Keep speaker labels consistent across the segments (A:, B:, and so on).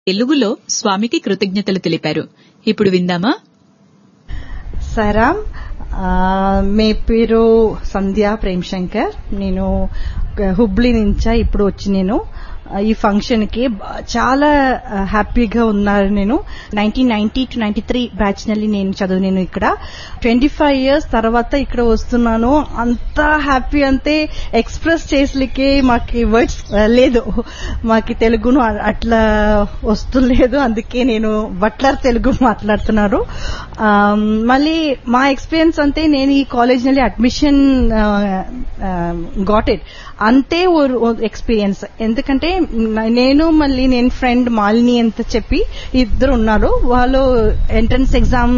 A: తెలుగులో స్వామికి కృతజ్ఞతలు తెలిపారు ఇప్పుడు విందామా
B: సారాం మీ పేరు సంధ్యా ప్రేమ్ శంకర్ నేను హుబ్లీ నుంచా ఇప్పుడు వచ్చి నేను ఈ ఫంక్షన్ కి చాలా హ్యాపీగా ఉన్నారు నేను nineteen ninety two ninety three batch నల్లి నేను చదువు నేను ఇక్కడ ట్వంటీ ఫైవ్ ఇయర్స్ తర్వాత ఇక్కడ వస్తున్నాను అంత హ్యాపీ అంతే ఎక్స్ప్రెస్ చేసలికే మాకి వర్డ్స్ లేదు మాకి తెలుగును అట్లా వస్తులేదు అందుకే నేను బట్లర్ తెలుగు మాట్లాడుతున్నారు మళ్ళీ మా ఎక్స్పీరియన్స్ అంతే నేను ఈ కాలేజ్ ನಲ್ಲಿ అడ్మిషన్ గాట్ ఇట్ అంతే ఎక్స్పీరియన్స్ ఎందుకంటే నేను మళ్ళీ నేను ఫ్రెండ్ మాలిని ಅಂತ చెప్పి ఇద్దరు ఉన్నారు వాళ్ళు ఎంట్రన్స్ ఎగ్జామ్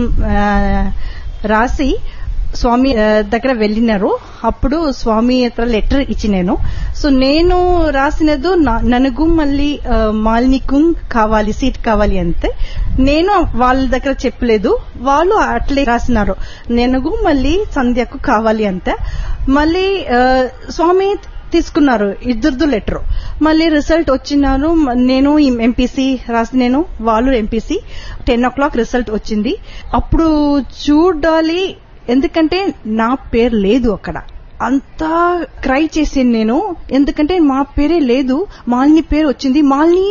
B: రాసి స్వామి దగ్గర వెళ్ళినారు అప్పుడు స్వామి హತ್ರ లెటర్ ఇచ్చి నేను సో నేను రాసినదు ನನಗೂ మళ్ళీ మాలినికు కావాలి సీట్ కావాలి అంతే నేను వాళ్ళ దగ్గర చెప్పలేదు వాళ్ళు అట్లే రాసినారు నెనಗೂ మళ్ళీ సంధ్యకు కావాలి అంతే మళ్ళీ స్వామి తీసుకున్నారు ఇద్దరిది లెటర్ మళ్ళీ రిజల్ట్ వచ్చినారు నేను ఎంపీసీ రాసి నేను వాళ్ళు MPC ten o'clock result వచ్చింది అప్పుడు చూడాలి ఎందుకంటే నా పేరు లేదు అక్కడ అంతా క్రై చేసాను నేను ఎందుకంటే మా పేరే లేదు మాలిని పేరు వచ్చింది మాలిని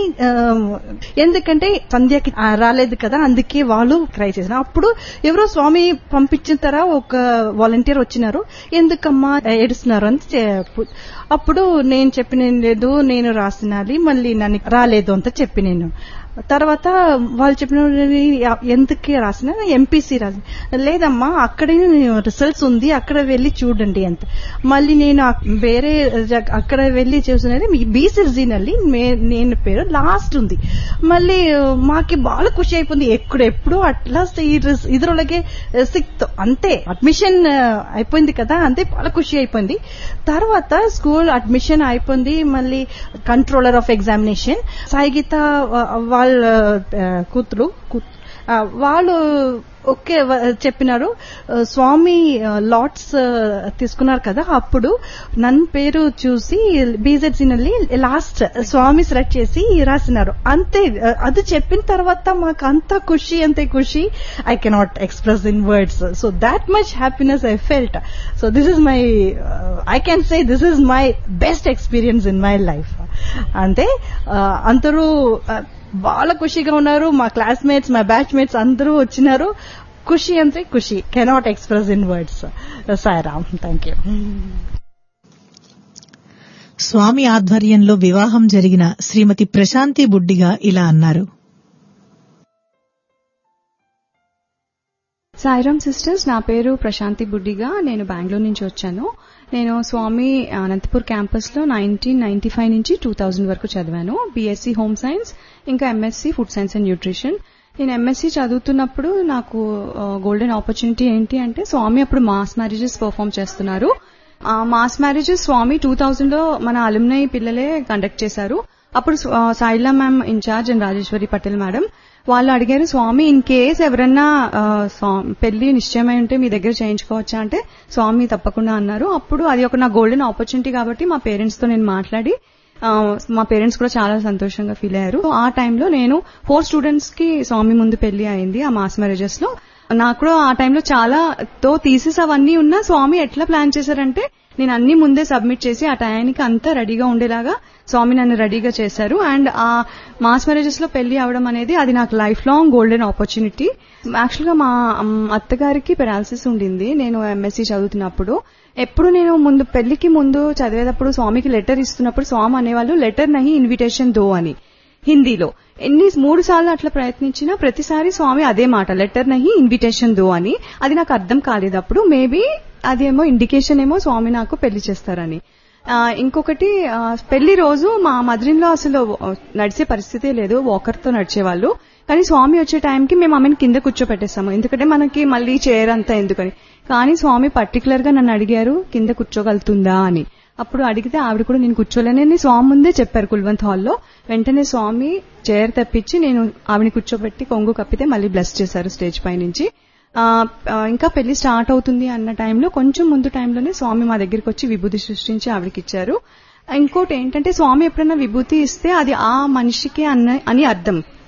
B: ఎందుకంటే సంధ్యకి రాలేదు కదా అందుకే వాళ్ళు క్రై చేసిన అప్పుడు ఎవరో స్వామి పంపించిన తర ఒక వాలంటీర్ వచ్చినారు ఎందుకమ్మా ఏడుస్తున్నారు అని అప్పుడు నేను చెప్పిన లేదు నేను రాసినాలి మళ్ళీ నన్ను రాలేదు అంత చెప్పి నేను తర్వాత వాళ్ళు చెప్పిన ఎందుకే రాసిన ఎంపీసీ రాసిన లేదమ్మా అక్కడే రిజల్ట్స్ ఉంది అక్కడ వెళ్ళి చూడండి అంత మళ్ళీ నేను వేరే అక్కడ వెళ్ళి చూసినది బీ సిరిజిನಲ್ಲಿ నేను పేరు లాస్ట్ ఉంది మళ్ళీ మాకి బాగా ఖుషి అయిపోయింది ఎప్పుడు ఎప్పుడు అట్లా ఇద్దరులకే సిక్త్ అంతే అడ్మిషన్ అయిపోయింది కదా అంతే బాగా ఖుషి అయిపోయింది తర్వాత స్కూల్ అడ్మిషన్ అయిపోయింది మళ్ళీ కంట్రోలర్ ఆఫ్ ఎగ్జామినేషన్ సాయిగీత వాళ్ళ కూతురు వాళ్ళు ఓకే చెప్పినారు స్వామి లాట్స్ తీసుకున్నారు కదా అప్పుడు నన్ను పేరు చూసి బీజెడ్సీನಲ್ಲಿ లాస్ట్ స్వామి సెలెక్ట్ చేసి రాసినారు అంతే అది చెప్పిన తర్వాత మాకు అంత ఖుషి అంతే ఖుషి I cannot express in words so that much happiness I felt so this is my I can say this is my best experience in my life అంతే అందరూ బాగా ఖుషిగా ఉన్నారు మా క్లాస్మేట్స్ మా బ్యాచ్ మేట్స్ అందరూ వచ్చినారు ఖుషి అంటే ఖుషి cannot express in words Sairam thank you
C: Swami ఆధ్వర్యంలో వివాహం జరిగిన శ్రీమతి ప్రశాంతి బుడ్డిగా ఇలా అన్నారు
D: సాయిరామ్ సిస్టర్స్ నా పేరు ప్రశాంతి బుడ్డిగా నేను బెంగళూరు నుంచి వచ్చాను నేను స్వామి అనంతపూర్ క్యాంపస్ లో నైన్టీన్ నైన్టీ ఫైవ్ నుంచి టూ థౌజండ్ వరకు చదివాను బీఎస్సీ హోమ్ సైన్స్ ఇంకా MSc food science and nutrition నేను ఎంఎస్సీ చదువుతున్నప్పుడు నాకు గోల్డెన్ ఆపర్చునిటీ ఏంటి అంటే స్వామి అప్పుడు మాస్ మ్యారేజెస్ పర్ఫామ్ చేస్తున్నారు ఆ mass marriages Swami two thousand లో మన అలుమ్నై పిల్లలే కండక్ట్ చేశారు అప్పుడు Saila ma'am in-charge and Rajeshwari Patel madam వాళ్ళు అడిగారు స్వామి ఇన్ కేస్ ఎవరన్నా పెళ్లి నిశ్చయమై ఉంటే మీ దగ్గర చేయించుకోవచ్చా అంటే స్వామి తప్పకుండా అన్నారు అప్పుడు అది ఒక నా గోల్డెన్ ఆపర్చునిటీ కాబట్టి మా పేరెంట్స్ తో నేను మాట్లాడి మా పేరెంట్స్ కూడా చాలా సంతోషంగా ఫీల్ అయ్యారు ఆ టైంలో నేను ఫోర్ స్టూడెంట్స్ కి స్వామి ముందు పెళ్లి అయింది ఆ మాస్ మ్యారేజెస్ లో నాకు కూడా ఆ టైంలో చాలా తో థీసిస్ అవన్నీ ఉన్నా స్వామి ఎట్లా ప్లాన్ చేశారంటే నేను అన్ని ముందే సబ్మిట్ చేసి ఆ టయానికి అంతా రెడీగా ఉండేలాగా స్వామి నన్ను రెడీగా చేశారు అండ్ ఆ మాస్ మ్యారేజెస్ లో పెళ్లి అవడం అనేది అది నాకు life long golden opportunity actual గా మా అత్తగారికి పెరాలసిస్ ఉండింది నేను ఎంఎస్సీ చదువుతున్నప్పుడు ఎప్పుడు నేను ముందు పెళ్లికి ముందు చదివేటప్పుడు స్వామికి లెటర్ ఇస్తున్నప్పుడు స్వామి అనేవాళ్ళు లెటర్ నహి ఇన్విటేషన్ దో అని హిందీలో ఎన్ని మూడు సార్లు అట్లా ప్రయత్నించినా ప్రతిసారి స్వామి అదే మాట లెటర్ నహి ఇన్విటేషన్ దో అని అది నాకు అర్థం కాలేదు అప్పుడు మేబీ అదేమో ఇండికేషన్ ఏమో స్వామి నాకు పెళ్లి చేస్తారని ఇంకొకటి పెళ్లి రోజు మా మదరిన్లో అసలు నడిచే పరిస్థితే లేదు వాకర్తో నడిచేవాళ్ళు కానీ స్వామి వచ్చే టైంకి మేము ఆమెను కింద కూర్చోపెట్టేస్తాము ఎందుకంటే మనకి మళ్ళీ చైర్ అంతా ఎందుకని కానీ స్వామి పర్టికులర్ గా నన్ను అడిగారు కింద కూర్చోగలుగుతుందా అని అప్పుడు అడిగితే ఆవిడ కూడా నేను కూర్చోలేనని స్వామి ముందే చెప్పారు కుల్వంత్ హాల్లో వెంటనే స్వామి చైర్ తెప్పించి నేను ఆవిడని కూర్చోబెట్టి కొంగు కప్పితే మళ్ళీ బ్లెస్ చేశారు స్టేజ్ పై నుంచి ఇంకా పెళ్లి స్టార్ట్ అవుతుంది అన్న టైంలో కొంచెం ముందు టైంలోనే స్వామి మా దగ్గరికి వచ్చి విభూతి సృష్టించి ఆవిడకి ఇచ్చారు ఇంకోటి ఏంటంటే స్వామి ఎప్పుడైనా విభూతి ఇస్తే అది ఆ మనిషికి అన్న అని అర్థం